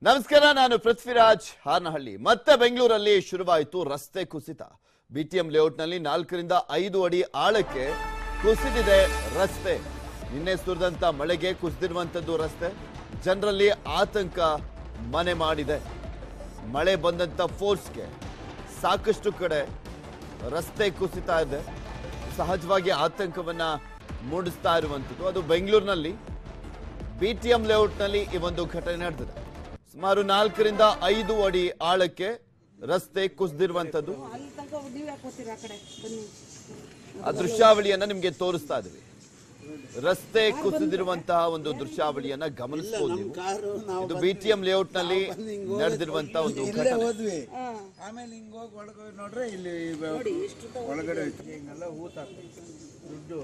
ನಮಸ್ಕಾರ ನಾನು ಪೃಥ್ವಿರಾಜ್ ಹಾನಹಳ್ಳಿ ಮತ್ತೆ ಬೆಂಗಳೂರಲ್ಲಿ ಶುರುವಾಯಿತು ರಸ್ತೆ ಕುಸಿತ ಬಿಟಿಎಂ ಲೇಔಟ್ನಲ್ಲಿ ನಾಲ್ಕರಿಂದ ಐದು ಅಡಿ ಆಳಕ್ಕೆ ಕುಸಿದಿದೆ ರಸ್ತೆ ನಿನ್ನೆ ಸುರಿದಂತ ಮಳೆಗೆ ಕುಸಿದಿರುವಂತದ್ದು ರಸ್ತೆ ಜನರಲ್ಲಿ ಆತಂಕ ಮನೆ ಮಾಡಿದೆ ಮಳೆ ಬಂದಂತ ಫೋರ್ಸ್ಗೆ ಸಾಕಷ್ಟು ಕಡೆ ರಸ್ತೆ ಕುಸಿತಾ ಇದೆ ಸಹಜವಾಗಿ ಆತಂಕವನ್ನ ಮೂಡಿಸ್ತಾ ಇರುವಂಥದ್ದು ಅದು ಬೆಂಗಳೂರಿನಲ್ಲಿ ಬಿಟಿಎಂ ಲೇಔಟ್ನಲ್ಲಿ ಈ ಒಂದು ಘಟನೆ ನಡೆದಿದೆ ಸುಮಾರು ನಾಲ್ಕರಿಂದ ಐದು ಅಡಿ ಆಳಕ್ಕೆ ರಸ್ತೆ ಕುಸಿದಿರುವಂತದ್ದು ಅಲ್ಲಿ ತನಕ ನೀವು ಯಾಕೆ ಹೋಗ್ತೀರಿ ಆ ಕಡೆ ಬನ್ನಿ ಆ ದೃಶ್ಯಾವಳಿಯನ್ನ ನಿಮ್ಗೆ ತೋರಿಸ್ತಾ ಇದೀವಿ ರಸ್ತೆ ಕುಸಿದಿರುವಂತಹ ಒಂದು ದೃಶ್ಯಾವಳಿಯನ್ನ ಗಮನಿಸಬಹುದು ನೀವು ಕಾರು ನಾವು ಇದು ಬಿಟಿಎಂ ಲೇಔಟ್ ನಲ್ಲಿ ಬಂದು ಹಿಂಗ್ ಹೋದ್ವಿ. ನಡೆದಿರುವಂತಹ ಒಂದು ಇಲ್ಲೇ ಘಟನೆ ಹೋದ್ವಿ ಆಮೇಲೆ ಹಿಂಗ್ ಹೋಗಿ ಒಳಗೆ ಹೋಗಿ ನೋಡ್ರೆ ಇಲ್ಲಿ ಬ- ಒಳಗಡೆ ಹೋಯ್ತು ಹಿಂಗೆಲ್ಲ ಹೂತ್ ಹಾಕ್ತಾರೆ. ದುಡ್ಡು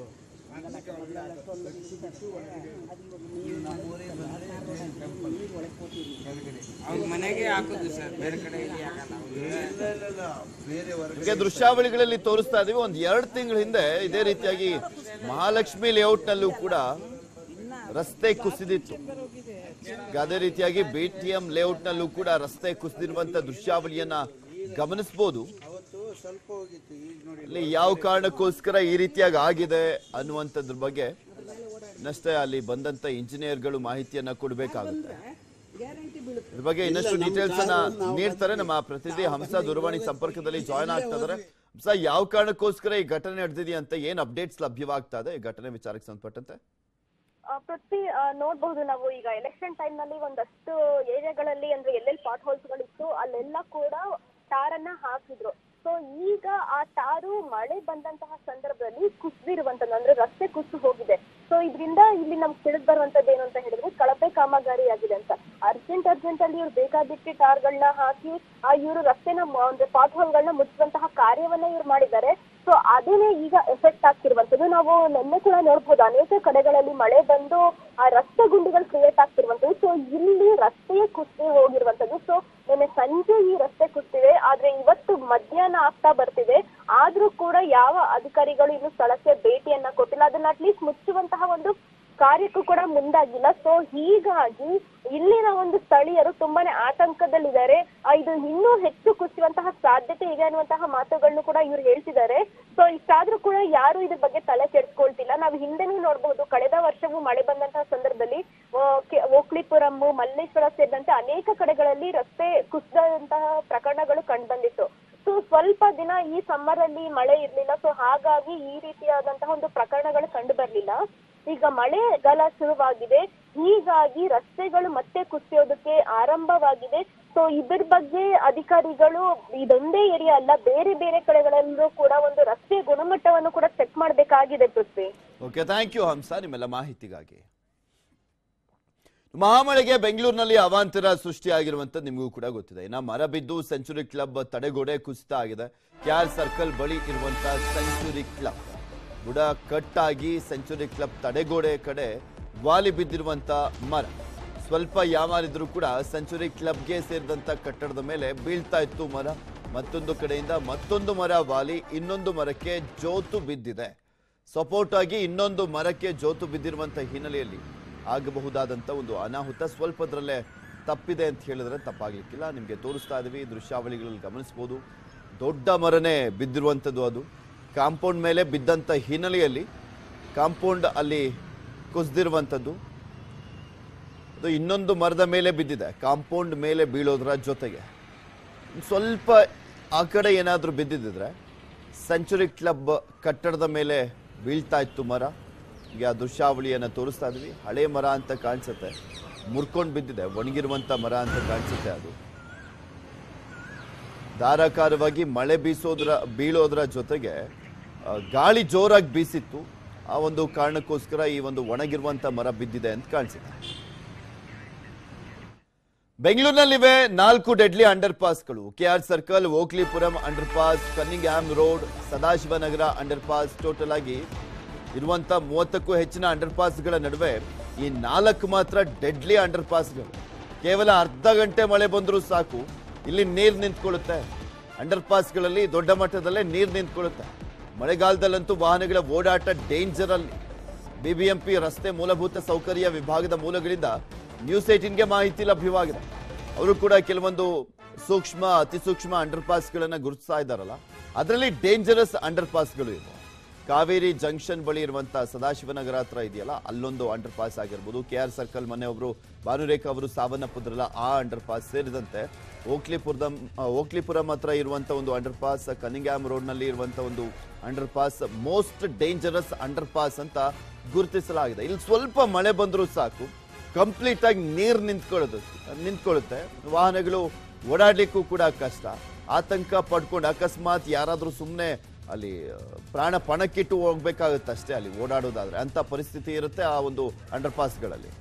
ಅವ್ರ ಮನೆಗೆ ಹಾಕೋದು ಸರ್ ಬೇರೆ ಕಡೆ ಎಲ್ಲಿ ಹಾಕಲ್ಲ ಇಲ್ಲ, ಇಲ್ಲ, ಇಲ್ಲ. ಬೇರೆ ಹೊರಗಡೆ ನಿಮ್ಗೆ ದೃಶ್ಯಾವಳಿಗಳಲ್ಲಿ ತೋರಿಸ್ತಾ ಇದೀವಿ ಒಂದ್ ಎರಡು ತಿಂಗಳ ಹಿಂದೆ ಇದೇ ರೀತಿಯಾಗಿ ಮಹಾಲಕ್ಷ್ಮಿ ಲೇಔಟ್ ನಲ್ಲೂ ಕೂಡ ರಸ್ತೆ ಕುಸಿದಿತ್ತು ಈಗ ಅದೇ ರೀತಿಯಾಗಿ ಬಿಟಿಎಂ ಲೇಔಟ್ ನಲ್ಲೂ ಕೂಡ ರಸ್ತೆ ಕುಸಿದಿರುವಂತ ದೃಶ್ಯಾವಳಿಯನ್ನ ಗಮನಿಸಬಹುದು ಅವತ್ತು ಸ್ವಲ್ಪ ಹೋಗಿತ್ತು ಈಗ ನೋಡಿ ಇಲ್ಲಿ ಯಾವ ಕಾರಣಕ್ಕೋಸ್ಕರ ಈ ರೀತಿಯಾಗಿ ಆಗಿದೆ ಅನ್ನುವಂಥದ್ರ ಬಗ್ಗೆ ಇನ್ನಷ್ಟೇ ಅಲ್ಲಿ ಬಂದಂತ ಇಂಜಿನಿಯರ್ಗಳು ಮಾಹಿತಿಯನ್ನ ಕೊಡಬೇಕಾಗುತ್ತೆ ಗ್ಯಾರಂಟಿ ಬೀಳುತ್ತೆ ಇದ್ರ ಬಗ್ಗೆ ಇನ್ನಷ್ಟು ಡೀಟೇಲ್ಸ್ ಅನ್ನ ನೀಡ್ತಾರೆ ನಮ್ಮ ಪ್ರತಿನಿಧಿ ಹಂಸ ದೂರವಾಣಿ ಸಂಪರ್ಕದಲ್ಲಿ ಜಾಯ್ನ್ ಆಗ್ತಾ ಇದಾರೆ ಹಂಸ ಯಾವ ಕಾರಣಕ್ಕೋಸ್ಕರ ಈ ಘಟನೆ ನಡೆದಿದೆಯಾ ಅಂತ ಏನ್ ಅಪ್ಡೇಟ್ಸ್ ಲಭ್ಯವಾಗ್ತಾ ಇದೆ ಈ ಘಟನೆ ವಿಚಾರಕ್ಕೆ ಸಂಬಂಧಪಟ್ಟಂತೆ ಆ, ಪ್ರತಿ ಆ, ನೋಡ್ಬಹುದು ನಾವು ಈಗ ಎಲೆಕ್ಷನ್ ಟೈಮ್ ನಲ್ಲಿ ಒಂದಷ್ಟು ಏರಿಯಾಗಳಲ್ಲಿ ಅಂದ್ರೆ ಎಲ್ಲೆಲ್ಲಿ ಪಾಟ್ ಹೋಲ್ಸ್ ಗಳಿತ್ತು ಅಲ್ಲೆಲ್ಲ ಕೂಡ ಟಾರನ್ನ ಹಾಕಿದ್ರು ಸೊ ಈಗ ಆ ಟಾರು ಮಳೆ ಬಂದಂತಹ ಸಂದರ್ಭದಲ್ಲಿ ಕುಸಿದಿರುವಂತದ್ದು ಅಂದ್ರೆ ರಸ್ತೆ ಕುಸಿದು ಹೋಗಿದೆ ಸೊ ಇದರಿಂದ ಇಲ್ಲಿ ನಮ್ಗೆ ತಿಳಿದು ಬರುವಂತದ್ದು ಏನು ಅಂತ ಹೇಳಿದ್ರೆ ಕಳಪೆ ಕಾಮಗಾರಿ ಆಗಿದೆ ಅಂತ ಅರ್ಜೆಂಟ್ ಅರ್ಜೆಂಟ್ ಅಲ್ಲಿ ಇವ್ರು ಬೇಕಾಬಿಟ್ಟಿ ಟಾರ್ಗಳನ್ನ ಹಾಕಿ ಆ ಇವರು ರಸ್ತೆನ ಮ- ಅಂದ್ರೆ ಪಾಟ್ ಹೋಲ್ಗಳನ್ನ ಮುಚ್ಚುವಂತಹ ಕಾರ್ಯವನ್ನ ಇವ್ರು ಮಾಡಿದ್ದಾರೆ ಸೊ ಅದೇನೆ ಈಗ ಎಫೆಕ್ಟ್ ಆಗ್ತಿರುವಂತದ್ದು ನಾವು ನಿನ್ನೆ ಕೂಡ ನೋಡ್ಬೋದು ಅನೇಕ ಕಡೆಗಳಲ್ಲಿ ಮಳೆ ಬಂದು ಆ ರಸ್ತೆ ಗುಂಡಿಗಳು ಕ್ರಿಯೇಟ್ ಆಗ್ತಿರುವಂತದ್ದು ಸೊ ಇಲ್ಲಿ ರಸ್ತೆಯೇ ಕುಸಿದು ಹೋಗಿರುವಂತದ್ದು ಸೊ ನಿನ್ನೆ ಸಂಜೆ ಈ ರಸ್ತೆ ಕುಸಿದಿದೆ ಆದ್ರೆ ಇವತ್ತು ಮಧ್ಯಾಹ್ನ ಆಗ್ತಾ ಬರ್ತಿದೆ ಆದ್ರೂ ಕೂಡ ಯಾವ ಅಧಿಕಾರಿಗಳು ಇನ್ನು ಸ್ಥಳಕ್ಕೆ ಭೇಟಿಯನ್ನ ಕೊಟ್ಟಿಲ್ಲ ಅದನ್ನ ಅಟ್ಲೀಸ್ಟ್ ಮುಚ್ಚುವಂತಹ ಒಂದು ಕಾರ್ಯಕ್ಕೂ ಕೂಡ ಮುಂದಾಗಿಲ್ಲ ಸೊ ಹೀಗಾಗಿ ಇಲ್ಲಿನ ಒಂದು ಸ್ಥಳೀಯರು ತುಂಬಾನೇ ಆತಂಕದಲ್ಲಿದ್ದಾರೆ ಆ, ಇದು ಇನ್ನೂ ಹೆಚ್ಚು ಕುಸಿಯುವಂತಹ ಸಾಧ್ಯತೆ ಇದೆ ಅನ್ನುವಂತಹ ಮಾತುಗಳನ್ನು ಕೂಡ ಇವ್ರು ಹೇಳ್ತಿದ್ದಾರೆ ಸೊ ಇಷ್ಟಾದ್ರೂ ಕೂಡ ಯಾರು ಇದ್ರ ಬಗ್ಗೆ ತಲೆ ಕೆಡಿಸ್ಕೊಳ್ತಿಲ್ಲ ನಾವು ಹಿಂದೆನೂ ನೋಡಬಹುದು ಕಳೆದ ವರ್ಷವೂ ಮಳೆ ಬಂದಂತಹ ಸಂದರ್ಭದಲ್ಲಿ ಆ, ಕೆ- ಓಕ್ಲಿಪುರಂ ಮಲ್ಲೇಶ್ವರ ಸೇರಿದಂತೆ ಅನೇಕ ಕಡೆಗಳಲ್ಲಿ ರಸ್ತೆ ಕುಸಿದಂತಹ ಪ್ರಕರಣಗಳು ಕಂಡುಬಂದಿತ್ತು ಸೊ ಸ್ವಲ್ಪ ದಿನ ಈ ಸಮ್ಮರ್ ಅಲ್ಲಿ ಮಳೆ ಇರ್ಲಿಲ್ಲ ಸೊ ಹಾಗಾಗಿ ಈ ರೀತಿಯಾದಂತಹ ಒಂದು ಪ್ರಕರಣಗಳು ಕಂಡು ಬರ್ಲಿಲ್ಲ ಈಗ ಮಳೆಗಾಲ ಶುರುವಾಗಿದೆ ಹೀಗಾಗಿ ರಸ್ತೆಗಳು ಮತ್ತೆ ಕುಸಿಯೋದಕ್ಕೆ ಆರಂಭವಾಗಿದೆ ಸೊ ಇದ್ರ ಬಗ್ಗೆ ಅಧಿಕಾರಿಗಳು ಇದೊಂದೇ ಏರಿಯಾ ಅಲ್ಲ ಬೇರೆ ಬೇರೆ ಕಡೆಗಳಲ್ಲೂ ಕೂಡ ಒಂದು ರಸ್ತೆ ಗುಣಮಟ್ಟವನ್ನು ಕೂಡ ಚೆಕ್ ಮಾಡಬೇಕಾಗಿದೆ Prithvi okay thank you Hamsa ನಿಮ್ಮೆಲ್ಲ ಮಾಹಿತಿಗಾಗಿ ಮಹಾಮಳೆಗೆ ಬೆಂಗಳೂರಿನಲ್ಲಿ ಅವಾಂತರ ಸೃಷ್ಟಿಯಾಗಿರುವಂತದ್ದು ನಿಮಗೂ ಕೂಡ ಗೊತ್ತಿದೆ ಇನ್ನ ಮರ ಬಿದ್ದು ಸೆಂಚುರಿ ಕ್ಲಬ್ ತಡೆಗೋಡೆ ಕುಸಿತ ಆಗಿದೆ ಕ್ಯಾರ್ ಸರ್ಕಲ್ ಬಳಿ ಇರುವಂತಹ ಸೆಂಚುರಿ ಕ್ಲಬ್ ಬುಡ ಕಟ್ಟಾಗಿ ಸೆಂಚುರಿ ಕ್ಲಬ್ ತಡೆಗೋಡೆ ಕಡೆ ವಾಲಿ ಬಿದ್ದಿರುವಂತ ಮರ ಸ್ವಲ್ಪ ಯಾಮಾರಿದ್ರು ಕೂಡ ಸೆಂಚುರಿ ಕ್ಲಬ್ಗೆ ಸೇರಿದಂತ ಕಟ್ಟಡದ ಮೇಲೆ ಬೀಳ್ತಾ ಇತ್ತು ಮರ ಮತ್ತೊಂದು ಕಡೆಯಿಂದ ಮತ್ತೊಂದು ಮರ ವಾಲಿ ಇನ್ನೊಂದು ಮರಕ್ಕೆ ಜೋತು ಬಿದ್ದಿದೆ ಸಪೋರ್ಟ್ ಆಗಿ ಇನ್ನೊಂದು ಮರಕ್ಕೆ ಜೋತು ಬಿದ್ದಿರುವಂತ ಹಿನ್ನೆಲೆಯಲ್ಲಿ ಆಗಬಹುದಾದಂತ ಒಂದು ಅನಾಹುತ ಸ್ವಲ್ಪದ್ರಲ್ಲೇ ತಪ್ಪಿದೆ ಅಂತ ಹೇಳಿದ್ರೆ ತಪ್ಪಾಗ್ಲಿಕ್ಕಿಲ್ಲ ನಿಮಗೆ ತೋರಿಸ್ತಾ ಇದೀವಿ ದೃಶ್ಯಾವಳಿಗಳಲ್ಲಿ ಗಮನಿಸಬಹುದು ದೊಡ್ಡ ಮರನೇ ಬಿದ್ದಿರುವಂಥದ್ದು ಅದು ಕಾಂಪೌಂಡ್ ಮೇಲೆ ಬಿದ್ದಂತ ಹಿನ್ನೆಲೆಯಲ್ಲಿ ಕಾಂಪೌಂಡ್ ಅಲ್ಲಿ ಕುಸಿದಿರುವಂಥದ್ದು ಅದು ಇನ್ನೊಂದು ಮರದ ಮೇಲೆ ಬಿದ್ದಿದೆ ಕಾಂಪೌಂಡ್ ಮೇಲೆ ಬೀಳೋದ್ರ ಜೊತೆಗೆ ಸ್ವಲ್ಪ ಆ ಕಡೆ ಏನಾದರೂ ಬಿದ್ದಿದ್ದರೆ ಸೆಂಚುರಿ ಕ್ಲಬ್ ಕಟ್ಟಡದ ಮೇಲೆ ಬೀಳ್ತಾ ಇತ್ತು ಮರ ಈಗ ಆ ದೃಶ್ಯಾವಳಿಯನ್ನು ತೋರಿಸ್ತಾ ಇದ್ವಿ ಹಳೆ ಮರ ಅಂತ ಕಾಣಿಸುತ್ತೆ ಮುರ್ಕೊಂಡು ಬಿದ್ದಿದೆ ಒಣಗಿರುವಂಥ ಮರ ಅಂತ ಕಾಣಿಸುತ್ತೆ ಅದು ಧಾರಾಕಾರವಾಗಿ ಮಳೆ ಬೀಸೋದ್ರ ಬೀಳೋದ್ರ ಜೊತೆಗೆ ಆ, ಗಾಳಿ ಜೋರಾಗಿ ಬೀಸಿತ್ತು ಆ ಒಂದು ಕಾರಣಕ್ಕೋಸ್ಕರ ಈ ಒಂದು ಒಣಗಿರುವಂಥ ಮರ ಬಿದ್ದಿದೆ ಅಂತ ಕಾಣಿಸುತ್ತೆ ಬೆಂಗಳೂರಿನಲ್ಲಿವೆ ನಾಲ್ಕು ಡೆಡ್ಲಿ ಅಂಡರ್ ಪಾಸ್ಗಳು KR circle Okalipuram underpass Cunningham road Sadashivanagar underpass total ಆಗಿ ಇರುವಂತ ಮೂವತ್ತಕ್ಕೂ ಹೆಚ್ಚಿನ ಅಂಡರ್ ಪಾಸ್ಗಳ ನಡುವೆ ಈ ನಾಲ್ಕು ಮಾತ್ರ ಡೆಡ್ಲಿ ಅಂಡರ್ ಪಾಸ್ಗಳು ಕೇವಲ ಅರ್ಧ ಗಂಟೆ ಮಳೆ ಬಂದರೂ ಸಾಕು ಇಲ್ಲಿ ನೀರು ನಿಂತ್ಕೊಳ್ಳುತ್ತೆ ಅಂಡರ್ ಪಾಸ್ಗಳಲ್ಲಿ ದೊಡ್ಡ ಮಟ್ಟದಲ್ಲೇ ನೀರು ನಿಂತ್ಕೊಳ್ಳುತ್ತೆ ಮಳೆಗಾಲದಲ್ಲಂತೂ ವಾಹನಗಳ ಓಡಾಟ ಡೇಂಜರ್ ಅಲ್ಲಿ ಬಿಬಿಎಂಪಿ ರಸ್ತೆ ಮೂಲಭೂತ ಸೌಕರ್ಯ ವಿಭಾಗದ ಮೂಲಗಳಿಂದ ನ್ಯೂಸ್ ಏಟಿನ್ಗೆ ಮಾಹಿತಿ ಲಭ್ಯವಾಗಿದೆ ಅವರು ಕೂಡ ಕೆಲವೊಂದು ಸೂಕ್ಷ್ಮ ಅತಿ ಸೂಕ್ಷ್ಮ ಅಂಡರ್ ಪಾಸ್ಗಳನ್ನ ಗುರುತಿಸ್ತಾ ಇದ್ದಾರಲ್ಲ ಅದರಲ್ಲಿ ಡೇಂಜರಸ್ ಅಂಡರ್ ಪಾಸ್ಗಳು ಇವೆ ಕಾವೇರಿ ಜಂಕ್ಷನ್ ಬಳಿ ಇರುವಂತ ಸದಾಶಿವನಗರ ಹತ್ರ ಇದೆಯಲ್ಲ ಅಲ್ಲೊಂದು ಅಂಡರ್ ಪಾಸ್ ಆಗಿರ್ಬೋದು ಕೆ ಆರ್ ಸರ್ಕಲ್ ಮೊನ್ನೆ ಒಬ್ರು ಭಾನುರೇಖಾ ಅವರು ಸಾವನ್ನಪ್ಪಿದ್ರಲ್ಲ ಆ ಅಂಡರ್ ಪಾಸ್ ಸೇರಿದಂತೆ ಓಕ್ಲಿಪುರದ ಓಕ್ಲಿಪುರಂ ಹತ್ರ ಇರುವಂತ ಒಂದು ಅಂಡರ್ ಪಾಸ್ ಕನಿಂಗ್ಯಾಮ್ ರೋಡ್ ನಲ್ಲಿ ಇರುವಂತ ಒಂದು underpass most dangerous underpass ಅಂತ ಗುರುತಿಸಲಾಗಿದೆ ಇಲ್ಲಿ ಸ್ವಲ್ಪ ಮಳೆ ಬಂದರೂ ಸಾಕು ಕಂಪ್ಲೀಟ್ ಆಗಿ ನೀರು ನಿಂತ್ಕೊಳ್ಳೋದು ನಿಂತ್ಕೊಳ್ಳುತ್ತೆ ವಾಹನಗಳು ಓಡಾಡ್ಲಿಕ್ಕೂ ಕೂಡ ಕಷ್ಟ ಆತಂಕ ಪಡ್ಕೊಂಡು ಅಕಸ್ಮಾತ್ ಯಾರಾದ್ರೂ ಸುಮ್ಮನೆ ಅಲ್ಲಿ ಆ, ಪ್ರಾಣ ಪಣಕ್ಕಿಟ್ಟು ಹೋಗ್ಬೇಕಾಗುತ್ತೆ ಅಷ್ಟೇ ಅಲ್ಲಿ ಓಡಾಡೋದಾದ್ರೆ ಅಂತ ಪರಿಸ್ಥಿತಿ ಇರುತ್ತೆ ಆ ಒಂದು ಅಂಡರ್ ಪಾಸ್ಗಳಲ್ಲಿ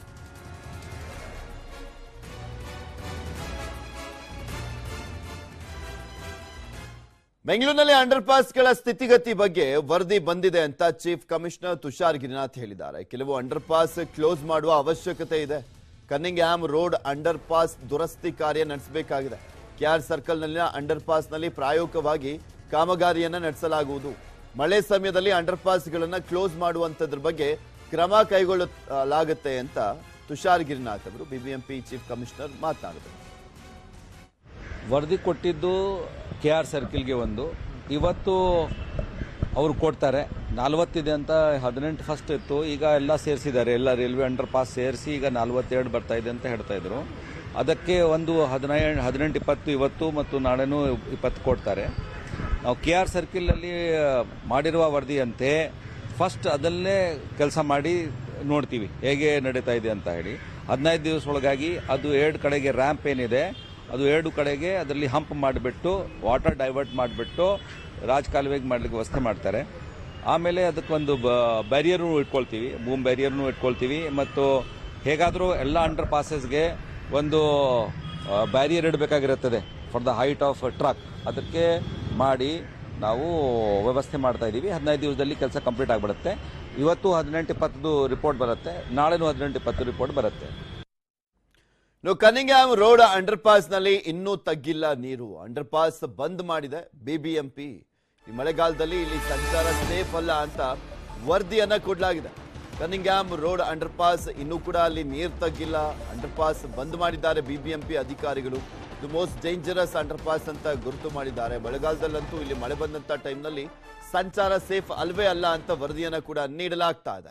ಬೆಂಗಳೂರಿನಲ್ಲಿ ಅಂಡರ್ ಪಾಸ್ಗಳ ಸ್ಥಿತಿಗತಿ ಬಗ್ಗೆ ವರದಿ ಬಂದಿದೆ ಅಂತ ಚೀಫ್ ಕಮಿಷನರ್ ತುಷಾರ್ ಗಿರಿನಾಥ್ ಹೇಳಿದ್ದಾರೆ ಕೆಲವು ಅಂಡರ್ ಪಾಸ್ ಕ್ಲೋಸ್ ಮಾಡುವ ಅವಶ್ಯಕತೆ ಇದೆ ಕನ್ನಿಂಗ್ಹ್ಯಾಮ್ ರೋಡ್ ಅಂಡರ್ ಪಾಸ್ ದುರಸ್ತಿ ಕಾರ್ಯ ನಡೆಸಬೇಕಾಗಿದೆ ಕೆಆರ್ ಸರ್ಕಲ್ನಲ್ಲಿನ ಅಂಡರ್ ಪಾಸ್ನಲ್ಲಿ ಪ್ರಾಯೋಗಿಕವಾಗಿ ಕಾಮಗಾರಿಯನ್ನ ನಡೆಸಲಾಗುವುದು ಮಳೆ ಸಮಯದಲ್ಲಿ ಅಂಡರ್ ಪಾಸ್ಗಳನ್ನ ಕ್ಲೋಸ್ ಮಾಡುವಂತದ್ರ ಬಗ್ಗೆ ಕ್ರಮ ಕೈಗೊಳ್ಳಲಾಗುತ್ತೆ ಅಂತ ತುಷಾರ್ ಗಿರಿನಾಥ್ ಅವರು ಬಿಬಿಎಂಪಿ ಚೀಫ್ ಕಮಿಷನರ್ ಮಾತನಾಡಿದರು ವರದಿ ಕೊಟ್ಟಿದ್ದು ಕೆ ಆರ್ ಸರ್ಕಿಲ್ಗೆ ಒಂದು ಇವತ್ತು ಅವರು ಕೊಡ್ತಾರೆ ನಲ್ವತ್ತಿದೆ ಅಂತ ಹದಿನೆಂಟು ಫಸ್ಟ್ ಇತ್ತು ಈಗ ಎಲ್ಲ ಸೇರಿಸಿದ್ದಾರೆ ಎಲ್ಲ ರೈಲ್ವೆ ಅಂಡರ್ ಪಾಸ್ ಸೇರಿಸಿ ಈಗ ನಲ್ವತ್ತೆರಡು ಬರ್ತಾ ಇದೆ ಅಂತ ಹೇಳ್ತಾ ಇದ್ರು ಅದಕ್ಕೆ ಒಂದು ಹದಿನೈದು ಹದಿನೆಂಟು ಇಪ್ಪತ್ತು ಇವತ್ತು ಮತ್ತು ನಾಳೆನೂ ಇಪ್ಪತ್ತು ಕೊಡ್ತಾರೆ ನಾವು ಕೆ ಆರ್ ಸರ್ಕಿಲಲ್ಲಿ ಮಾಡಿರುವ ವರದಿಯಂತೆ ಫಸ್ಟ್ ಅದಲ್ಲೇ ಕೆಲಸ ಮಾಡಿ ನೋಡ್ತೀವಿ ಹೇಗೆ ನಡೀತಾ ಇದೆ ಅಂತ ಹೇಳಿ ಹದಿನೈದು ದಿವಸ ಒಳಗಾಗಿ ಅದು ಎರಡು ಕಡೆಗೆ ರ್ಯಾಂಪ್ ಏನಿದೆ ಅದು ಎರಡು ಕಡೆಗೆ ಅದರಲ್ಲಿ ಹಂಪ್ ಮಾಡಿಬಿಟ್ಟು ವಾಟರ್ ಡೈವರ್ಟ್ ಮಾಡಿಬಿಟ್ಟು ರಾಜ್ ಕಾಲುವೆಗೆ ಮಾಡ್ಲಿಕ್ಕೆ ವ್ಯವಸ್ಥೆ ಮಾಡ್ತಾರೆ ಆಮೇಲೆ ಅದಕ್ಕೊಂದು ಬ್ಯಾರಿಯರ್ನು ಇಟ್ಕೊಳ್ತೀವಿ ಬೂಮ್ ಬ್ಯಾರಿಯರ್ನು ಇಟ್ಕೊಳ್ತೀವಿ ಮತ್ತು ಹೇಗಾದರೂ ಎಲ್ಲ ಅಂಡರ್ ಪಾಸಸ್ಗೆ ಒಂದು ಬ್ಯಾರಿಯರ್ ಇಡಬೇಕಾಗಿರುತ್ತದೆ for the height of truck ಅದಕ್ಕೆ ಮಾಡಿ ನಾವು ವ್ಯವಸ್ಥೆ ಮಾಡ್ತಾ ಇದ್ದೀವಿ ಹದಿನೈದು ದಿವಸದಲ್ಲಿ ಕೆಲಸ ಕಂಪ್ಲೀಟ್ ಆಗಿಬಿಡುತ್ತೆ ಇವತ್ತು ಹದಿನೆಂಟು ಇಪ್ಪತ್ತು ರಿಪೋರ್ಟ್ ಬರುತ್ತೆ ನಾಳೆನೂ ಹದಿನೆಂಟು ಇಪ್ಪತ್ತು ರಿಪೋರ್ಟ್ ಬರುತ್ತೆ ಇನ್ನು ಕನಿಂಗ್ಹ್ಯಾಮ್ ರೋಡ್ ಅಂಡರ್ ಪಾಸ್ ನಲ್ಲಿ ಇನ್ನೂ ತಗ್ಗಿಲ್ಲ ನೀರು ಅಂಡರ್ ಪಾಸ್ ಬಂದ್ ಮಾಡಿದೆ ಬಿಬಿಎಂಪಿ ಈ ಮಳೆಗಾಲದಲ್ಲಿ ಇಲ್ಲಿ ಸಂಚಾರ ಸೇಫ್ ಅಲ್ಲ ಅಂತ ವರದಿಯನ್ನ ಕೊಡಲಾಗಿದೆ ಕನಿಂಗ್ಹ್ಯಾಮ್ ರೋಡ್ ಅಂಡರ್ ಪಾಸ್ ಇನ್ನೂ ಕೂಡ ಅಲ್ಲಿ ನೀರು ತಗ್ಗಿಲ್ಲ ಅಂಡರ್ ಪಾಸ್ ಬಂದ್ ಮಾಡಿದ್ದಾರೆ ಬಿಬಿಎಂಪಿ ಅಧಿಕಾರಿಗಳು ಇದು ಮೋಸ್ಟ್ ಡೇಂಜರಸ್ ಅಂಡರ್ ಪಾಸ್ ಅಂತ ಗುರುತು ಮಾಡಿದ್ದಾರೆ ಮಳೆಗಾಲದಲ್ಲಂತೂ ಇಲ್ಲಿ ಮಳೆ ಬಂದಂತ ಟೈಮ್ನಲ್ಲಿ ಸಂಚಾರ ಸೇಫ್ ಅಲ್ವೇ ಅಲ್ಲ ಅಂತ ವರದಿಯನ್ನ ಕೂಡ ನೀಡಲಾಗ್ತಾ ಇದೆ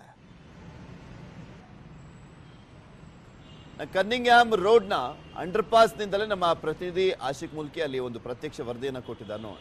ಕನ್ನಿಂಗ್ಹ್ಯಾಮ್ ರೋಡ್ನ ಅಂಡರ್ ಪಾಸ್ನಿಂದಲೇ ನಮ್ಮ ಪ್ರತಿನಿಧಿ ಆಶಿಕ್ ಮುಲ್ಕಿ ಅಲ್ಲಿ ಒಂದು ಪ್ರತ್ಯಕ್ಷ ವರದಿಯನ್ನು ಕೊಟ್ಟಿದ್ದಾರೆ ನೋಡಿ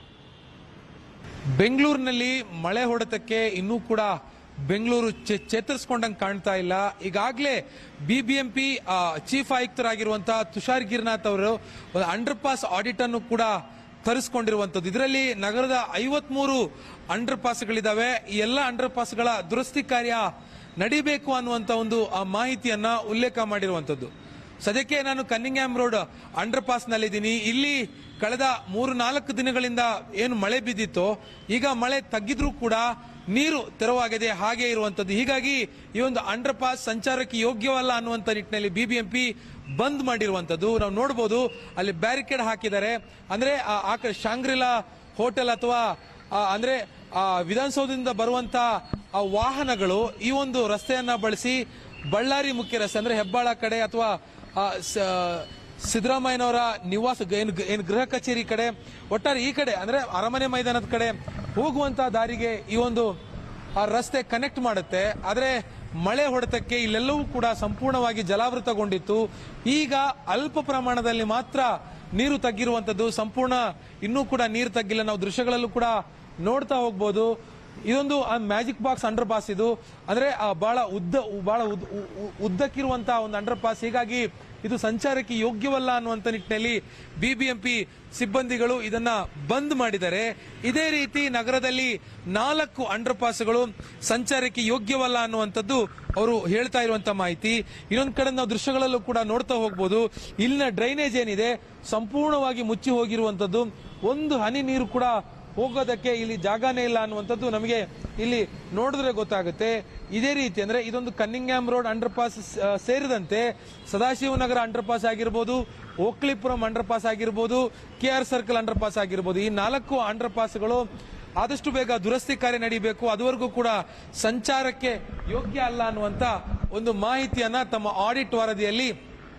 ಬೆಂಗಳೂರಿನಲ್ಲಿ ಮಳೆ ಹೊಡೆತಕ್ಕೆ ಇನ್ನೂ ಕೂಡ ಬೆಂಗಳೂರು ಚೆ- ಚೇತರಿಸ್ಕೊಂಡಂಗೆ ಕಾಣ್ತಾ ಇಲ್ಲ ಈಗಾಗಲೇ ಬಿಬಿಎಂಪಿ ಚೀಫ್ ಆಯುಕ್ತರಾಗಿರುವಂತಹ ತುಷಾರ್ ಗಿರ್ನಾಥ್ ಅವರು ಒಂದು ಅಂಡರ್ ಪಾಸ್ ಆಡಿಟ್ ಅನ್ನು ಕೂಡ ತರಿಸ್ಕೊಂಡಿರುವಂತದ್ದು ಇದರಲ್ಲಿ ನಗರದ ಐವತ್ಮೂರು ಅಂಡರ್ ಪಾಸ್ಗಳಿದಾವೆ ಈ ಎಲ್ಲ ಅಂಡರ್ ಪಾಸ್ಗಳ ದುರಸ್ತಿ ಕಾರ್ಯ ನಡಿಬೇಕು ಅನ್ನುವಂತ ಒಂದು ಆ ಮಾಹಿತಿಯನ್ನ ಉಲ್ಲೇಖ ಮಾಡಿರುವಂತದ್ದು ಸದ್ಯಕ್ಕೆ ನಾನು ಕನ್ನಿಂಗ್ಹ್ಯಾಮ್ ರೋಡ್ ಅಂಡರ್ ಪಾಸ್ ನಲ್ಲಿದ್ದೀನಿ ಇಲ್ಲಿ ಕಳೆದ ಮೂರು ನಾಲ್ಕು ದಿನಗಳಿಂದ ಏನು ಮಳೆ ಬಿದ್ದಿತ್ತೋ ಈಗ ಮಳೆ ತಗ್ಗಿದ್ರೂ ಕೂಡ ನೀರು ತೆರವಾಗಿದೆ ಹಾಗೆ ಇರುವಂತದ್ದು ಹೀಗಾಗಿ ಈ ಒಂದು ಅಂಡರ್ ಪಾಸ್ ಸಂಚಾರಕ್ಕೆ ಯೋಗ್ಯವಲ್ಲ ಅನ್ನುವಂತ ನಿಟ್ಟಿನಲ್ಲಿ ಬಿಬಿಎಂಪಿ ಬಂದ್ ಮಾಡಿರುವಂತದ್ದು ನಾವು ನೋಡಬಹುದು ಅಲ್ಲಿ ಬ್ಯಾರಿಕೇಡ್ ಹಾಕಿದ್ದಾರೆ ಅಂದ್ರೆ ಆ ಆ ಕಡೆ ಶಾಂಗ್ರಿಲಾ ಹೋಟೆಲ್ ಅಥವಾ ಆ, ಅಂದ್ರೆ ಆ ವಿಧಾನಸೌಧದಿಂದ ಬರುವಂತ ಆ ವಾಹನಗಳು ಈ ಒಂದು ರಸ್ತೆಯನ್ನ ಬಳಸಿ ಬಳ್ಳಾರಿ ಮುಖ್ಯ ರಸ್ತೆ ಅಂದ್ರೆ ಹೆಬ್ಬಾಳ ಕಡೆ ಅಥವಾ ಆ, ಸ- ಸಿದ್ದರಾಮಯ್ಯನವರ ನಿವಾಸ ಏನು ಏನು ಗೃಹ ಕಚೇರಿ ಕಡೆ ಒಟ್ಟಾರೆ ಈ ಕಡೆ ಅಂದ್ರೆ ಅರಮನೆ ಮೈದಾನದ ಕಡೆ ಹೋಗುವಂತ ದಾರಿಗೆ ಈ ಒಂದು ಆ ರಸ್ತೆ ಕನೆಕ್ಟ್ ಮಾಡುತ್ತೆ ಆದ್ರೆ ಮಳೆ ಹೊಡೆತಕ್ಕೆ ಇಲ್ಲೆಲ್ಲವೂ ಕೂಡ ಸಂಪೂರ್ಣವಾಗಿ ಜಲಾವೃತಗೊಂಡಿತ್ತು ಈಗ ಅಲ್ಪ ಪ್ರಮಾಣದಲ್ಲಿ ಮಾತ್ರ ನೀರು ತಗ್ಗಿರುವಂತದ್ದು ಸಂಪೂರ್ಣ ಇನ್ನೂ ಕೂಡ ನೀರು ತಗ್ಗಿಲ್ಲ ನಾವು ದೃಶ್ಯಗಳಲ್ಲೂ ಕೂಡ ನೋಡ್ತಾ ಹೋಗ್ಬೋದು ಇದೊಂದು ಮ್ಯಾಜಿಕ್ ಬಾಕ್ಸ್ ಅಂಡರ್ ಪಾಸ್ ಇದು ಅಂದ್ರೆ ಆ, ಬಹಳ ಉದ್ದ ಬಹಳ ಉದ್ದ- ಉ- ಉ- ಉದ್ದಕ್ಕಿರುವಂತಹ ಒಂದು ಅಂಡರ್ ಪಾಸ್ ಹೀಗಾಗಿ ಇದು ಸಂಚಾರಕ್ಕೆ ಯೋಗ್ಯವಲ್ಲ ಅನ್ನುವಂತ ನಿಟ್ಟಿನಲ್ಲಿ ಬಿಬಿಎಂಪಿ ಸಿಬ್ಬಂದಿಗಳು ಇದನ್ನ ಬಂದ್ ಮಾಡಿದ್ದಾರೆ ಇದೇ ರೀತಿ ನಗರದಲ್ಲಿ ನಾಲ್ಕು ಅಂಡರ್ ಪಾಸ್ಗಳು ಸಂಚಾರಕ್ಕೆ ಯೋಗ್ಯವಲ್ಲ ಅನ್ನುವಂಥದ್ದು ಅವರು ಹೇಳ್ತಾ ಇರುವಂತ ಮಾಹಿತಿ ಇನ್ನೊಂದ್ ಕಡೆ ನಾವು ದೃಶ್ಯಗಳಲ್ಲೂ ಕೂಡ ನೋಡ್ತಾ ಹೋಗ್ಬೋದು ಇಲ್ಲಿನ ಡ್ರೈನೇಜ್ ಏನಿದೆ ಸಂಪೂರ್ಣವಾಗಿ ಮುಚ್ಚಿ ಹೋಗಿರುವಂತದ್ದು ಒಂದು ಹನಿ ನೀರು ಕೂಡ ಹೋಗೋದಕ್ಕೆ ಇಲ್ಲಿ ಜಾಗನೇ ಇಲ್ಲ ಅನ್ನುವಂಥದ್ದು ನಮಗೆ ಇಲ್ಲಿ ನೋಡಿದ್ರೆ ಗೊತ್ತಾಗುತ್ತೆ ಇದೇ ರೀತಿ ಅಂದ್ರೆ ಇದೊಂದು ಕನ್ನಿಂಗ್ಹ್ಯಾಮ್ ರೋಡ್ ಅಂಡರ್ ಪಾಸ್ ಸೇರಿದಂತೆ ಸದಾಶಿವನಗರ ಅಂಡರ್ ಪಾಸ್ ಆಗಿರ್ಬೋದು ಓಕ್ಲಿಪುರಂ ಅಂಡರ್ ಪಾಸ್ ಆಗಿರ್ಬೋದು K R circle underpass ಆಗಿರ್ಬೋದು ಈ ನಾಲ್ಕು ಅಂಡರ್ ಪಾಸ್ಗಳು ಆದಷ್ಟು ಬೇಗ ದುರಸ್ತಿ ಕಾರ್ಯ ನಡೀಬೇಕು ಅದುವರೆಗೂ ಕೂಡ ಸಂಚಾರಕ್ಕೆ ಯೋಗ್ಯ ಅಲ್ಲ ಅನ್ನುವಂತ ಒಂದು ಮಾಹಿತಿಯನ್ನ ತಮ್ಮ ಆಡಿಟ್ ವರದಿಯಲ್ಲಿ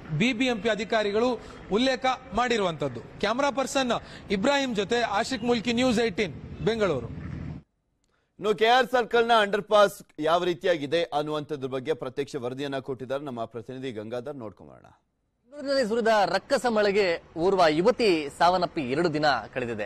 ಬಿಬಿಎಂಪಿ ಅಧಿಕಾರಿಗಳು ಉಲ್ಲೇಖ ಮಾಡಿರುವಂತದ್ದು ಕ್ಯಾಮರಾ ಪರ್ಸನ್ ಇಬ್ರಾಹಿಂ ಜೊತೆ ಆಶಿಕ್ ಮುಲ್ಕಿ ನ್ಯೂಸ್ ಏಟೀನ್ ಬೆಂಗಳೂರು ಇನ್ನು ಕೆ ಆರ್ ಸರ್ಕಲ್ ನ ಅಂಡರ್ ಪಾಸ್ ಯಾವ ರೀತಿಯಾಗಿದೆ ಅನ್ನುವಂಥದ್ರ ಬಗ್ಗೆ ಪ್ರತ್ಯಕ್ಷ ವರದಿಯನ್ನ ಕೊಟ್ಟಿದ್ದಾರೆ ನಮ್ಮ ಪ್ರತಿನಿಧಿ ಗಂಗಾಧರ್ ನೋಡ್ಕೊಂಬರೋಣ ಬೆಂಗಳೂರಿನಲ್ಲಿ ಸುರಿದ ರಕ್ಕಸ ಮಳೆಗೆ ಓರ್ವ ಯುವತಿ ಸಾವನ್ನಪ್ಪಿ ಎರಡು ದಿನ ಕಳೆದಿದೆ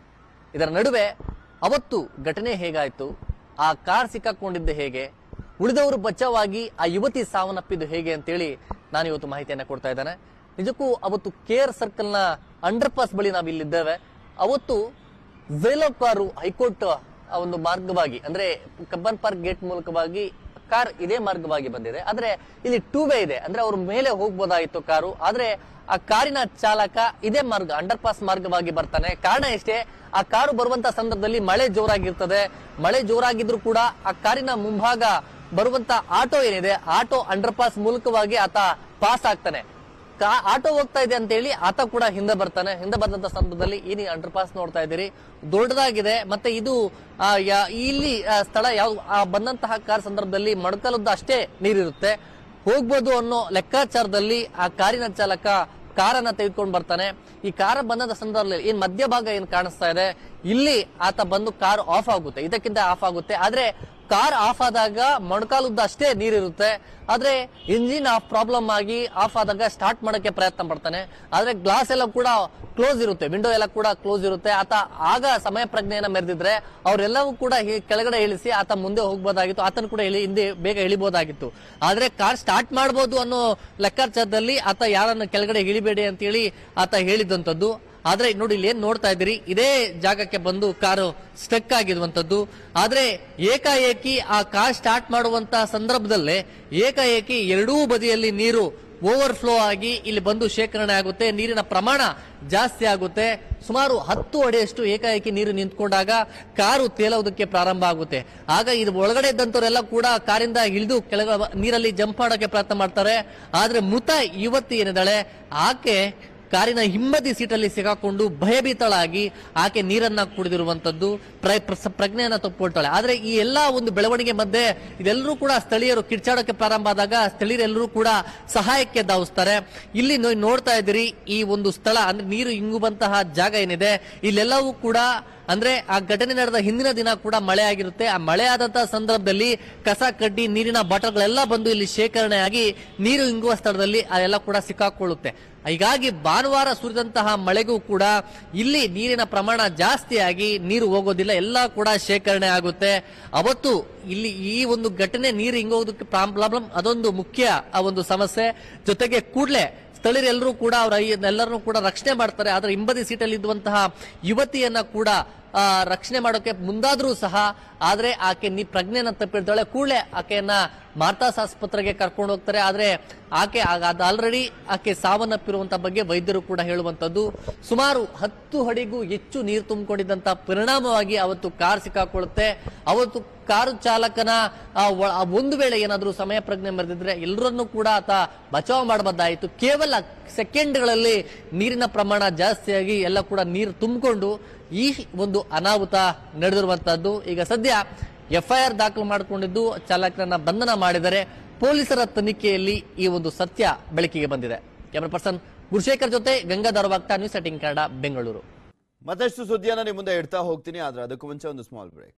ಇದರ ನಡುವೆ ಅವತ್ತು ಘಟನೆ ಹೇಗಾಯ್ತು ಆ ಕಾರ್ ಸಿಕ್ಕಾಕೊಂಡಿದ್ದೆ ಹೇಗೆ ಉಳಿದವರು ಬಚಾವಾಗಿ ಆ ಯುವತಿ ಸಾವನ್ನಪ್ಪಿದ್ದು ಹೇಗೆ ಅಂತೇಳಿ ನಾನು ಇವತ್ತು ಮಾಹಿತಿಯನ್ನ ಕೊಡ್ತಾ ಇದ್ದೇನೆ ನಿಜಕ್ಕೂ ಅವತ್ತು ಕೇರ್ ಸರ್ಕಲ್ನ ಅಂಡರ್ ಪಾಸ್ ಬಳಿ ನಾವು ಇಲ್ಲಿದ್ದೇವೆ ಅವತ್ತು ವೇಲೋ ಕಾರು ಹೈಕೋರ್ಟ್ ಆ ಒಂದು ಮಾರ್ಗವಾಗಿ ಅಂದ್ರೆ ಕಬ್ಬನ್ ಪಾರ್ಕ್ ಗೇಟ್ ಮೂಲಕವಾಗಿ ಕಾರ್ ಇದೇ ಮಾರ್ಗವಾಗಿ ಬಂದಿದೆ ಆದ್ರೆ ಇಲ್ಲಿ ಟೂ ವೇ ಇದೆ ಅಂದ್ರೆ ಅವ್ರ ಮೇಲೆ ಹೋಗ್ಬೋದಾಗಿತ್ತು ಕಾರು ಆದ್ರೆ ಆ ಕಾರಿನ ಚಾಲಕ ಇದೇ ಮಾರ್ಗ ಅಂಡರ್ ಪಾಸ್ ಮಾರ್ಗವಾಗಿ ಬರ್ತಾನೆ ಕಾರಣ ಎಷ್ಟೇ ಆ ಕಾರು ಬರುವಂತ ಸಂದರ್ಭದಲ್ಲಿ ಮಳೆ ಜೋರಾಗಿರ್ತದೆ ಮಳೆ ಜೋರಾಗಿದ್ರು ಕೂಡ ಆ ಕಾರಿನ ಮುಂಭಾಗ ಬರುವಂತ ಆಟೋ ಏನಿದೆ ಆಟೋ ಅಂಡರ್ ಪಾಸ್ ಮೂಲಕವಾಗಿ ಆತ ಪಾಸ್ ಆಗ್ತಾನೆ ಕಾ- ಆಟೋ ಹೋಗ್ತಾ ಇದೆ ಅಂತ ಹೇಳಿ ಆತ ಕೂಡ ಹಿಂದೆ ಬರ್ತಾನೆ ಹಿಂದೆ ಬಂದಂತ ಸಂದರ್ಭದಲ್ಲಿ ಏನಿ ಅಂಡರ್ ಪಾಸ್ ನೋಡ್ತಾ ಇದ್ದೀರಿ ದೊಡ್ಡದಾಗಿದೆ ಮತ್ತೆ ಇದು ಆ, ಯಾ- ಇಲ್ಲಿ ಆ, ಸ್ಥಳ ಯಾವ ಆ ಬಂದಂತಹ ಕಾರ್ ಸಂದರ್ಭದಲ್ಲಿ ಮೊಣಕಾಲದ್ದು ಅಷ್ಟೇ ನೀರಿರುತ್ತೆ ಹೋಗ್ಬೋದು ಅನ್ನೋ ಲೆಕ್ಕಾಚಾರದಲ್ಲಿ ಆ ಕಾರಿನ ಚಾಲಕ ಕಾರನ್ನ ತೆಗೆದುಕೊಂಡು ಬರ್ತಾನೆ ಈ ಕಾರ ಬಂದ ಸಂದರ್ಭದಲ್ಲಿ ಏನ್ ಮಧ್ಯಭಾಗ ಏನ್ ಕಾಣಿಸ್ತಾ ಇದೆ ಇಲ್ಲಿ ಆತ ಬಂದು ಕಾರ್ ಆಫ್ ಆಗುತ್ತೆ ಇದಕ್ಕಿಂತ ಆಫ್ ಆಗುತ್ತೆ ಆದ್ರೆ ಕಾರ್ ಆಫ್ ಆದಾಗ ಮೊಣಕಾಲುದ್ದ ಅಷ್ಟೇ ನೀರಿರುತ್ತೆ ಆದ್ರೆ ಇಂಜಿನ್ ಆಫ್ ಪ್ರಾಬ್ಲಮ್ ಆಗಿ ಆಫ್ ಆದಾಗ ಸ್ಟಾರ್ಟ್ ಮಾಡಕ್ಕೆ ಪ್ರಯತ್ನ ಪಡ್ತಾನೆ ಆದ್ರೆ ಗ್ಲಾಸ್ ಎಲ್ಲ ಕೂಡ ಕ್ಲೋಸ್ ಇರುತ್ತೆ ವಿಂಡೋ ಎಲ್ಲ ಕೂಡ ಕ್ಲೋಸ್ ಇರುತ್ತೆ ಆತ ಆಗ ಸಮಯ ಪ್ರಜ್ಞೆಯನ್ನ ಮೆರೆದಿದ್ರೆ ಅವರೆಲ್ಲವೂ ಕೂಡ ಹಿ- ಕೆಳಗಡೆ ಇಳಿಸಿ ಆತ ಮುಂದೆ ಹೋಗ್ಬೋದಾಗಿತ್ತು ಆತನ ಕೂಡ ಇಳಿ ಹಿಂದೆ ಬೇಗ ಇಳಿಬಹುದಾಗಿತ್ತು ಆದ್ರೆ ಕಾರ್ ಸ್ಟಾರ್ಟ್ ಮಾಡಬಹುದು ಅನ್ನೋ ಲೆಕ್ಕಾಚಾರದಲ್ಲಿ ಆತ ಯಾರನ್ನು ಕೆಳಗಡೆ ಇಳಿಬೇಡಿ ಅಂತ ಹೇಳಿ ಆತ ಹೇಳಿದಂತದ್ದು ಆದ್ರೆ ನೋಡಿ ಇಲ್ಲಿ ಏನ್ ನೋಡ್ತಾ ಇದ್ದೀರಿ ಇದೇ ಜಾಗಕ್ಕೆ ಬಂದು ಕಾರು ಸ್ಟಕ್ ಆಗಿರುವಂತದ್ದು ಆದ್ರೆ ಏಕಾಏಕಿ ಆ ಕಾರ್ ಸ್ಟಾರ್ಟ್ ಮಾಡುವಂತ ಸಂದರ್ಭದಲ್ಲೇ ಏಕಾಏಕಿ ಎರಡೂ ಬದಿಯಲ್ಲಿ ನೀರು ಓವರ್ ಫ್ಲೋ ಆಗಿ ಇಲ್ಲಿ ಬಂದು ಶೇಖರಣೆ ಆಗುತ್ತೆ ನೀರಿನ ಪ್ರಮಾಣ ಜಾಸ್ತಿ ಆಗುತ್ತೆ ಸುಮಾರು ಹತ್ತು ಅಡಿಯಷ್ಟು ಏಕಾಏಕಿ ನೀರು ನಿಂತ್ಕೊಂಡಾಗ ಕಾರು ತೇಲೋದಕ್ಕೆ ಪ್ರಾರಂಭ ಆಗುತ್ತೆ ಆಗ ಇದು ಒಳಗಡೆ ಇದ್ದಂತವರೆಲ್ಲ ಕೂಡ ಕಾರಿಂದ ಇಳಿದು ಕೆಳಗ ನೀರಲ್ಲಿ ಜಂಪ್ ಮಾಡೋಕೆ ಪ್ರಯತ್ನ ಮಾಡ್ತಾರೆ ಆದ್ರೆ ಮೃತ ಯುವತಿ ಏನಿದ್ದಾಳೆ ಆಕೆ ಕಾರಿನ ಹಿಂಬದಿ ಸೀಟಲ್ಲಿ ಸಿಗಾಕೊಂಡು ಭಯಭೀತಳಾಗಿ ಆಕೆ ನೀರನ್ನ ಕುಡಿದಿರುವಂತದ್ದು ಪ್ರ- ಪ್ರ- ಪ್ರಜ್ಞೆಯನ್ನ ತಪ್ಪಿಕೊಳ್ತಾಳೆ ಆದ್ರೆ ಈ ಎಲ್ಲಾ ಒಂದು ಬೆಳವಣಿಗೆ ಮಧ್ಯೆ ಇದೆಲ್ಲರೂ ಕೂಡ ಸ್ಥಳೀಯರು ಕಿರ್ಚಾಡೋಕೆ ಪ್ರಾರಂಭ ಆದಾಗ ಸ್ಥಳೀಯರೆಲ್ಲರೂ ಕೂಡ ಸಹಾಯಕ್ಕೆ ಧಾವಿಸ್ತಾರೆ ಇಲ್ಲಿ ನೋ- ನೋಡ್ತಾ ಇದ್ದೀರಿ ಈ ಒಂದು ಸ್ಥಳ ಅಂದ್ರೆ ನೀರು ಇಂಗುವಂತಹ ಜಾಗ ಏನಿದೆ ಇಲ್ಲೆಲ್ಲವೂ ಕೂಡ ಅಂದ್ರೆ ಆ ಘಟನೆ ನಡೆದ ಹಿಂದಿನ ದಿನ ಕೂಡ ಮಳೆ ಆಗಿರುತ್ತೆ ಆ ಮಳೆ ಆದಂತಹ ಸಂದರ್ಭದಲ್ಲಿ ಕಸ ಕಡ್ಡಿ ನೀರಿನ ಬಾಟಲ್ಗಳೆಲ್ಲ ಬಂದು ಇಲ್ಲಿ ಶೇಖರಣೆ ಆಗಿ ನೀರು ಇಂಗುವ ಸ್ಥಳದಲ್ಲಿ ಅದೆಲ್ಲ ಕೂಡ ಸಿಕ್ಕಾಕೊಳ್ಳುತ್ತೆ ಹೀಗಾಗಿ ಭಾನುವಾರ ಸುರಿದಂತಹ ಮಳೆಗೂ ಕೂಡ ಇಲ್ಲಿ ನೀರಿನ ಪ್ರಮಾಣ ಜಾಸ್ತಿಯಾಗಿ ನೀರು ಹೋಗೋದಿಲ್ಲ ಎಲ್ಲ ಕೂಡ ಶೇಖರಣೆ ಆಗುತ್ತೆ ಅವತ್ತು ಇಲ್ಲಿ ಈ ಒಂದು ಘಟನೆ ನೀರು ಇಂಗೋದಕ್ಕೆ ಪ್ರಾಬ್ಲಮ್ ಅದೊಂದು ಮುಖ್ಯ ಆ ಒಂದು ಸಮಸ್ಯೆ ಜೊತೆಗೆ ಕೂಡಲೇ ಸ್ಥಳೀಯರೆಲ್ಲರೂ ಕೂಡ ಅವರ ಎಲ್ಲರನ್ನೂ ಕೂಡ ರಕ್ಷಣೆ ಮಾಡ್ತಾರೆ ಆದ್ರೆ ಹಿಂಬದಿ ಸೀಟಲ್ಲಿ ಇದ್ದಂತಹ ಯುವತಿಯನ್ನ ಕೂಡ ಆ, ರಕ್ಷಣೆ ಮಾಡೋಕೆ ಮುಂದಾದ್ರೂ ಸಹ ಆದ್ರೆ ಆಕೆ ನೀ ಪ್ರಜ್ಞೆನ ತಪ್ಪಿರ್ತಾಳೆ ಕೂಡಲೇ ಆಕೆಯನ್ನ ಮಾರ್ತಾಸ್ ಆಸ್ಪತ್ರೆಗೆ ಕರ್ಕೊಂಡು ಹೋಗ್ತಾರೆ ಆದ್ರೆ ಆಕೆ ಆಲ್ರೆಡಿ ಆಕೆ ಸಾವನ್ನಪ್ಪಿರುವಂತ ಬಗ್ಗೆ ವೈದ್ಯರು ಕೂಡ ಹೇಳುವಂತದ್ದು ಸುಮಾರು ಹತ್ತು ಅಡಿಗೂ ಹೆಚ್ಚು ನೀರು ತುಂಬಿಕೊಂಡಿದ್ದಂತ ಪರಿಣಾಮವಾಗಿ ಅವತ್ತು ಕಾರ್ ಸಿಕ್ಕಾಕೊಳ್ಳುತ್ತೆ ಅವತ್ತು ಕಾರು ಚಾಲಕನ ಆ, ಒಳ- ಆ ಒಂದು ವೇಳೆ ಏನಾದ್ರೂ ಸಮಯ ಪ್ರಜ್ಞೆ ಮೆರೆದಿದ್ರೆ ಎಲ್ಲರನ್ನೂ ಕೂಡ ಆತ ಬಚಾವ್ ಮಾಡಬಹುದಾಯಿತು ಕೇವಲ ಸೆಕೆಂಡ್ಗಳಲ್ಲಿ ನೀರಿನ ಪ್ರಮಾಣ ಜಾಸ್ತಿಯಾಗಿ ಎಲ್ಲ ಕೂಡ ನೀರು ತುಂಬಿಕೊಂಡು ಈ ಒಂದು ಅನಾಹುತ ನಡೆದಿರುವಂತಹದ್ದು ಈಗ ಸದ್ಯ ಎಫ್ಐಆರ್ ದಾಖಲು ಮಾಡಿಕೊಂಡಿದ್ದು ಚಾಲಕರನ್ನ ಬಂಧನ ಮಾಡಿದರೆ ಪೊಲೀಸರ ತನಿಖೆಯಲ್ಲಿ ಈ ಒಂದು ಸತ್ಯ ಬೆಳಕಿಗೆ ಬಂದಿದೆ ಕ್ಯಾಮರಾ ಪರ್ಸನ್ ಗುರುಶೇಖರ್ ಜೊತೆ ಗಂಗಾಧರ ವಾಗ್ತಾ ನ್ಯೂಸ್ ಏಟಿನ್ ಕನ್ನಡ ಬೆಂಗಳೂರು ಮತ್ತಷ್ಟು ಸುದ್ದಿಯನ್ನ ನಿಮ್ಮ ಮುಂದೆ ಇಡ್ತಾ ಹೋಗ್ತೀನಿ ಆದ್ರೆ ಅದಕ್ಕೂ ಮುಂಚೆ ಒಂದು ಸ್ಮಾಲ್ ಬ್ರೇಕ್